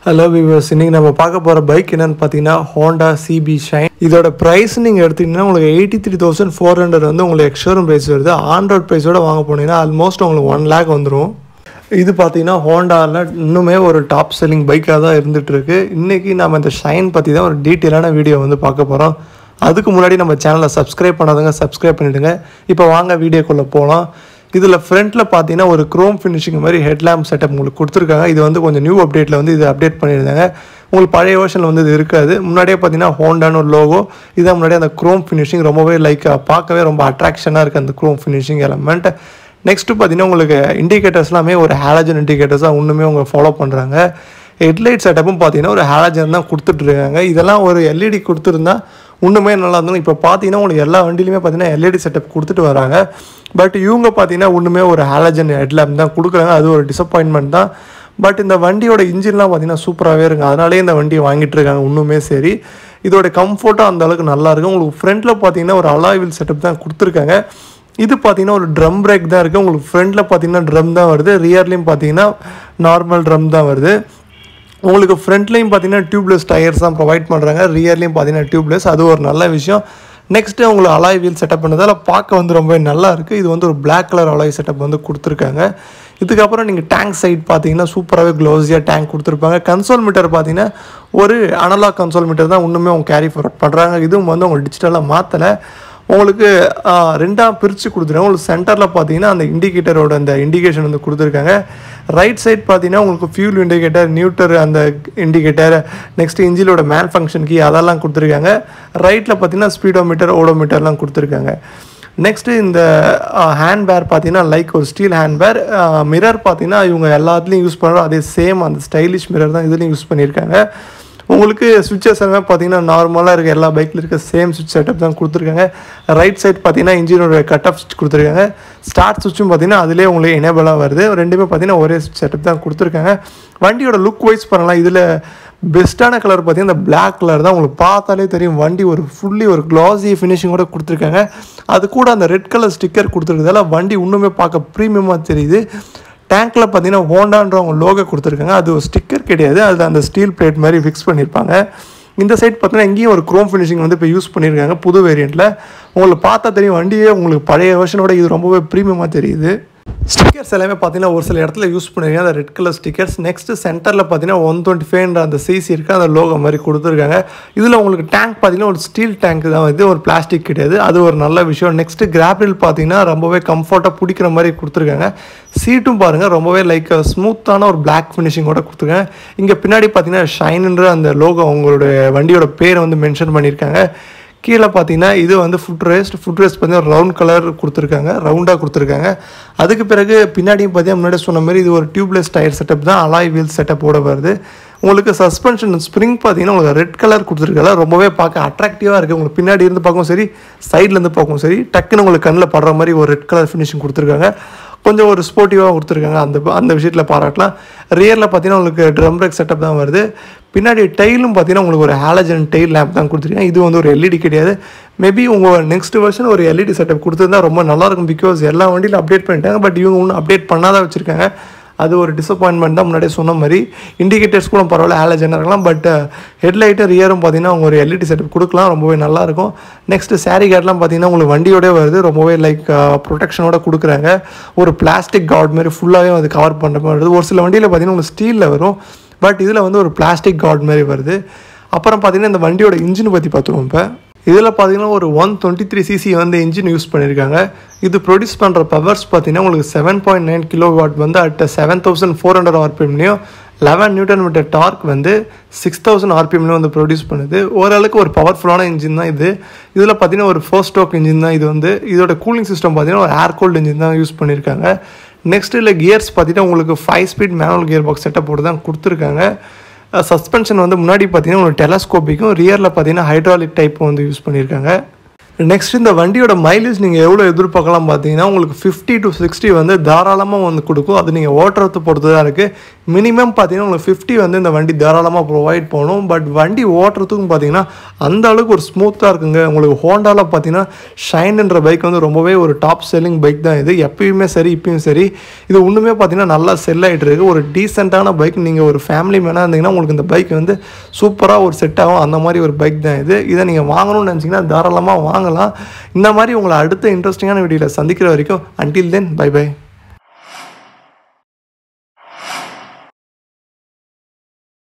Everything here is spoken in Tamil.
ஹலோ விவர்ஸ் இன்னைக்கு நம்ம பார்க்க போகிற பைக் என்னன்னு பார்த்தீங்கன்னா ஹோண்டா சிபி ஷைன் இதோட ப்ரைஸ் நீங்கள் எடுத்தீங்கன்னா உங்களுக்கு eighty three thousand four hundred வந்து உங்களுக்கு எக்ஸ்ஷோரூம் ப்ரைஸ் வருது ஆண்ட்ராய்ட் ப்ரைஸோட வாங்க போனீங்கன்னா ஆல்மோஸ்ட் உங்களுக்கு ஒன் லேக் வந்துடும் இது பார்த்தீங்கன்னா ஹோண்டாவில் இன்னுமே ஒரு டாப் செல்லிங் பைக்காக தான் இருந்துட்டு இருக்கு இன்னைக்கு நம்ம இந்த ஷைன் பற்றி தான் ஒரு டீட்டெயிலான வீடியோ வந்து பார்க்க போகிறோம் அதுக்கு முன்னாடி நம்ம சேனலை சப்ஸ்கிரைப் பண்ணாதவங்க சப்ஸ்கிரைப் பண்ணிவிடுங்க இப்போ வாங்க வீடியோக்குள்ளே போகலாம் இதில் ஃப்ரண்ட்டில் பார்த்தீங்கன்னா ஒரு க்ரோம் ஃபினிஷிங் மாதிரி ஹெட்லாம்ப் செட்டப் உங்களுக்கு கொடுத்துருக்காங்க இது வந்து கொஞ்சம் நியூ அப்டேட்டில் வந்து இது அப்டேட் பண்ணியிருந்தாங்க உங்களுக்கு பழைய வருஷனில் வந்து இது இருக்காது முன்னாடியே பார்த்தீங்கன்னா ஹோண்டான்னு ஒரு லோகோ இதான் முன்னாடி அந்த க்ரோம் ஃபினிஷிங் ரொம்பவே லைக் பார்க்கவே ரொம்ப அட்ராக்ஷனாக இருக்குது அந்த க்ரோம் ஃபினிஷிங் எலமெண்ட் நெக்ஸ்ட்டு பார்த்தீங்கன்னா உங்களுக்கு இண்டிகேட்டர்ஸ் எல்லாமே ஒரு ஹேலஜன் இண்டிகேட்டர்ஸாக இன்னுமே அவங்க ஃபாலோ பண்ணுறாங்க ஹெட்லைட் செட்டப்பும் பார்த்தீங்கன்னா ஒரு ஹேலஜன் தான் கொடுத்துட்ருக்காங்க இதெல்லாம் ஒரு எல்இடி கொடுத்துருந்தா இன்னுமே நல்லா இருந்தோம் இப்போ பார்த்தீங்கன்னா உங்களுக்கு எல்லா வண்டியிலுமே பார்த்தீங்கன்னா எல்இடி செட்டப் கொடுத்துட்டு வராங்க பட் இவங்க பார்த்தீங்கன்னா ஒன்றுமே ஒரு ஹேலஜன் ஹெட்லாம்ப் தான் கொடுக்குறாங்க அது ஒரு டிசப்பாயின்மெண்ட் தான் பட் இந்த வண்டியோட இன்ஜின்லாம் பார்த்தீங்கன்னா சூப்பராகவே இருக்கும் அதனாலே இந்த வண்டியை வாங்கிட்டு இருக்காங்க இன்னுமே சரி இதோட கம்ஃபர்ட்டும் அந்த அளவுக்கு நல்லா இருக்கும் உங்களுக்கு ஃப்ரண்ட்டில் பார்த்தீங்கன்னா ஒரு அலாய்வில் செட்டப் தான் கொடுத்துருக்காங்க இது பார்த்தீங்கன்னா ஒரு ட்ரம் பிரேக் தான் இருக்குது உங்களுக்கு ஃப்ரண்ட்டில் பார்த்தீங்கன்னா ட்ரம் தான் வருது ரியர்லேயும் பார்த்தீங்கன்னா நார்மல் ட்ரம் தான் வருது உங்களுக்கு ஃப்ரண்ட்லேயும் பார்த்தீங்கன்னா டியூப்லெஸ் டயர்ஸ் தான் ப்ரொவைட் பண்ணுறாங்க ரியர்லேயும் பார்த்தீங்கன்னா டியூப்லெஸ் அது ஒரு நல்ல விஷயம் நெக்ஸ்ட்டு உங்களுக்கு அலாய் வீல் செட்டப் பண்ணதால் பார்க்க வந்து ரொம்ப நல்லா இருக்குது இது வந்து ஒரு பிளாக் கலர் அலாய் செட்டப் வந்து கொடுத்துருக்காங்க இதுக்கப்புறம் நீங்கள் டேங்க் சைட் பார்த்தீங்கன்னா சூப்பராகவே க்ளோஸியாக டேங்க் கொடுத்துருப்பாங்க கன்சோல் மீட்டர் பார்த்தீங்கன்னா ஒரு அனலாக் கன்சோல் மீட்டர் தான் இன்னுமே அவங்க கேரி ஃபார்வர்ட் பண்ணுறாங்க இதுவும் வந்து அவங்க டிஜிட்டலாக மாற்றலை உங்களுக்கு ரெண்டாக பிரித்து கொடுத்துருக்காங்க உங்களுக்கு சென்டரில் பார்த்தீங்கன்னா அந்த இண்டிகேட்டரோட அந்த இண்டிகேஷன் வந்து கொடுத்துருக்காங்க ரைட் சைட் பார்த்தீங்கன்னா உங்களுக்கு ஃபியூல் இண்டிகேட்டர் நியூட்டர் அந்த இண்டிகேட்டர் நெக்ஸ்ட் இன்ஜினோட மேன் ஃபங்க்ஷன் கீ அதெல்லாம் கொடுத்துருக்காங்க ரைட்டில் பார்த்தீங்கன்னா ஸ்பீடோமீட்டர் ஓடோமீட்டர்லாம் கொடுத்துருக்காங்க நெக்ஸ்ட்டு இந்த ஹேண்ட் பேர் பார்த்தீங்கன்னா லைக் ஒரு ஸ்டீல் ஹேண்ட் பேர் மிரர் பார்த்தீங்கன்னா இவங்க எல்லாத்துலேயும் யூஸ் பண்ணுறோம் அதே சேம் அந்த ஸ்டைலிஷ் மிரர் தான் இதுலேயும் யூஸ் பண்ணியிருக்காங்க உங்களுக்கு சுவிட்சஸ் எல்லாமே பார்த்தீங்கன்னா நார்மலாக இருக்க எல்லா பைக்கில் இருக்க சேம் சுவிட்ச் செட்டப் தான் கொடுத்துருக்காங்க ரைட் சைட் பார்த்தீங்கன்னா இன்ஜினோட கட் ஆஃப் சுவிட்ச் கொடுத்துருக்காங்க ஸ்டார்ட் சுவிட்சும் பார்த்தீங்கன்னா அதிலே உங்களுக்கு எனேபிளாக வருது ரெண்டுமே பார்த்தீங்கன்னா ஒரே சுவிட்ச் செட்டப் தான் கொடுத்துருக்காங்க வண்டியோட லுக் வைஸ் பண்ணலாம் இதில் பெஸ்ட்டான கலர் பார்த்தீங்கன்னா இந்த பிளாக் கலர் தான் உங்களுக்கு பார்த்தாலே தெரியும் வண்டி ஒரு ஃபுல்லி ஒரு க்ளாஸி ஃபினிஷிங்கோட கொடுத்துருக்காங்க அது கூட அந்த ரெட் கலர் ஸ்டிக்கர் கொடுத்துருக்கதால வண்டி இன்னுமே பார்க்க ப்ரீமியமாக தெரியுது டேங்க்கில் பார்த்தீங்கன்னா ஹோண்டான்றவங்க லோகோ கொடுத்துருக்காங்க அது ஒரு ஸ்டிக்கர் கிடையாது அது அந்த ஸ்டீல் பிளேட் மாதிரி ஃபிக்ஸ் பண்ணியிருப்பாங்க இந்த சைட் பார்த்தீங்கன்னா எங்கேயும் ஒரு க்ரோம் ஃபினிஷிங் வந்து இப்போ யூஸ் பண்ணியிருக்காங்க புது வேரியண்ட்டில் உங்களுக்கு பார்த்தா தெரியும் வண்டியே உங்களுக்கு பழைய வருஷனோட இது ரொம்பவே ப்ரீமியமாக தெரியுது ஸ்டிக்கர்ஸ் எல்லாமே பார்த்தீங்கன்னா ஒரு சில இடத்துல யூஸ் பண்ணிருக்காங்க அந்த ரெட் கலர் ஸ்டிக்கர்ஸ் நெக்ஸ்ட் சென்டரில் பார்த்தீங்கன்னா ஒன் டுவெண்ட்டி ஃபைவ்ன்ற அந்த சிசி இருக்குது அந்த லோகோ மாதிரி கொடுத்துருக்காங்க இதில் உங்களுக்கு டேங்க் பார்த்தீங்கன்னா ஒரு ஸ்டீல் டேங்க் தான் இது ஒரு பிளாஸ்டிக் கிடையாது அது ஒரு நல்ல விஷயம் நெக்ஸ்ட்டு கிராப்ரில் பார்த்தீங்கன்னா ரொம்பவே கம்ஃபர்ட்டாக பிடிக்கிற மாதிரி கொடுத்துருக்காங்க சீட்டும் பாருங்கள் ரொம்பவே லைக் ஸ்மூத்தான ஒரு பிளாக் ஃபினிஷிங்கோட கொடுத்துருக்காங்க இங்கே பின்னாடி பார்த்தீங்கன்னா ஷைனுன்ற அந்த லோகோ உங்களுடைய வண்டியோட பேரை வந்து மென்ஷன் பண்ணியிருக்காங்க கீழே பார்த்தீங்கன்னா இது வந்து ஃபுட் ரேஸ்ட் ஃபுட் ரேஸ்ட் பார்த்தீங்கன்னா ரவுண்ட் கலர் கொடுத்துருக்காங்க ரவுண்டாக கொடுத்துருக்காங்க அதுக்கு பிறகு பின்னாடியும் பார்த்தீங்கன்னா முன்னாடி சொன்ன மாதிரி இது ஒரு டியூப்லெஸ் டயர் செட்டப் தான் அலாய் வீல் செட்டப்போட வருது உங்களுக்கு சஸ்பென்ஷன் ஸ்ப்ரிங் பார்த்தீங்கன்னா உங்களுக்கு ரெட் கலர் கொடுத்துருக்கல ரொம்பவே பார்க்க அட்ராக்டிவாக இருக்குது உங்களுக்கு பின்னாடி இருந்து பார்க்கவும் சரி சைட்லேருந்து பார்க்கவும் சரி டக்குன்னு உங்களுக்கு கண்ணில் படுற மாதிரி ஒரு ரெட் கலர் ஃபினிஷிங் கொடுத்துருக்காங்க கொஞ்சம் ஒரு ஸ்போர்ட்டிவாக கொடுத்துருக்காங்க அந்த அந்த விஷயத்தில் பாராட்டலாம் ரியரில் பார்த்தீங்கன்னா உங்களுக்கு ட்ரம் பிரேக் செட்டப் தான் வருது பின்னாடி டெயிலும் பார்த்தீங்கன்னா உங்களுக்கு ஒரு ஹாலஜன் டெயில் லேம்ப் தான் கொடுத்துருக்காங்க இது வந்து ஒரு எல்இடி கிடையாது மேபி உங்கள் நெக்ஸ்ட் வருஷன் ஒரு எல்இடி செட்டப் கொடுத்துருந்தா ரொம்ப நல்லாயிருக்கும் பிகாஸ் எல்லா வண்டியிலும் அப்டேட் பண்ணிட்டாங்க பட் இவங்க ஒன்றும் அப்டேட் பண்ணாதான் வச்சுருக்காங்க அது ஒரு டிசப்பாயின்மெண்ட் தான் முன்னாடியே சொன்ன மாதிரி இண்டிகேட்டர்ஸ் கூட பரவாயில்ல ஹேலஜனாக இருக்கலாம் பட் ஹெட்லைட்டும் ரியரும் பார்த்தீங்கன்னா அவங்க ஒரு எல்இடி செட்டப் கொடுக்கலாம் ரொம்பவே நல்லாயிருக்கும் நெக்ஸ்ட்டு சாரி கார்டெலாம் பார்த்தீங்கன்னா உங்களுக்கு வண்டியோடய வருது ரொம்பவே லைக் ப்ரொடெக்ஷனோட கொடுக்குறாங்க ஒரு பிளாஸ்டிக் கார்டு மாதிரி ஃபுல்லாகவே அது கவர் பண்ணுற மாதிரி வருது ஒரு சில வண்டியில் பார்த்தீங்கன்னா உங்களுக்கு ஸ்டீலில் வரும் பட் இதில் வந்து ஒரு பிளாஸ்டிக் கார்டு மாதிரி வருது அப்புறம் பார்த்தீங்கன்னா இந்த வண்டியோட இன்ஜின் பற்றி பார்த்துருவோம் இப்போ இதில் பார்த்தீங்கன்னா ஒரு ஒன் டுவெண்ட்டி த்ரீ சிசி வந்து இன்ஜின் யூஸ் பண்ணியிருக்காங்க இது ப்ரொடியூஸ் பண்ணுற பவர்ஸ் பார்த்தீங்கன்னா உங்களுக்கு seven point nine kilowatt வந்து at seven thousand four hundred ஆர்பிஎம்லையும் லெவன் நியூட்டன் மீட்டர் டார்க் வந்து சிக்ஸ் தௌசண்ட் ஆர்பிஎம்லையும் வந்து ப்ரொடியூஸ் பண்ணுது ஓரளவுக்கு ஒரு பவர்ஃபுல்லான இன்ஜின் தான் இது இதில் பார்த்தீங்கன்னா ஒரு ஃபோர் ஸ்டோக் இன்ஜின் தான் இது வந்து இதோட கூலிங் சிஸ்டம் பார்த்தீங்கன்னா ஒரு ஏர் கோல்டு இன்ஜின் தான் யூஸ் பண்ணியிருக்காங்க நெக்ஸ்ட் இல்லை கியர்ஸ் பார்த்தீங்கன்னா உங்களுக்கு five speed manual gear box setup போட்டு தான் கொடுத்துருக்காங்க சஸ்பென்ஷன் வந்து முன்னாடி பார்த்தீங்கன்னா உங்களுக்கு டெலஸ்கோப்பிக்கும் ரியரில் பார்த்தீங்கன்னா ஹைட்ராலிக் டைப் வந்து யூஸ் பண்ணியிருக்காங்க நெக்ஸ்ட் இந்த வண்டியோட மைலேஜ் நீங்கள் எவ்வளோ எதிர்பார்க்கலாம் பார்த்தீங்கன்னா உங்களுக்கு ஃபிஃப்டி டு சிக்ஸ்டி வந்து தாராளமாக வந்து கொடுக்கும் அது நீங்கள் ஓட்டுறதை பொறுத்து தான் இருக்குது மினிமம் பார்த்தீங்கன்னா உங்களுக்கு ஃபிஃப்டி வந்து இந்த வண்டி தாராளமாக ப்ரொவைட் பண்ணும் பட் வண்டி ஓட்டுறதுக்கும் பார்த்தீங்கன்னா அந்த அளவுக்கு ஒரு ஸ்மூத்தாக இருக்குங்க உங்களுக்கு ஹோண்டாவில் பார்த்தீங்கன்னா ஷைன்ன்ற பைக் வந்து ரொம்பவே ஒரு டாப் செல்லிங் பைக் தான் இது எப்பயுமே சரி இப்பயும் சரி இது ஒன்றுமே பார்த்தீங்கன்னா நல்லா செல் ஆகிட்டு இருக்கு ஒரு டீசெண்டான பைக் நீங்கள் ஒரு ஃபேமிலி மேனாக இருந்தீங்கன்னா உங்களுக்கு இந்த பைக் வந்து சூப்பராக ஒரு செட் ஆகும் அந்த மாதிரி ஒரு பைக் தான் இது இதை நீங்கள் வாங்கணும்னு நினச்சிங்கன்னா தாராளமாக வாங்கலாம் இந்த மாதிரி உங்களை அடுத்த இன்ட்ரெஸ்டிங்கான வீடியோவில் சந்திக்கிற வரைக்கும் அன்டில் தென் பை பை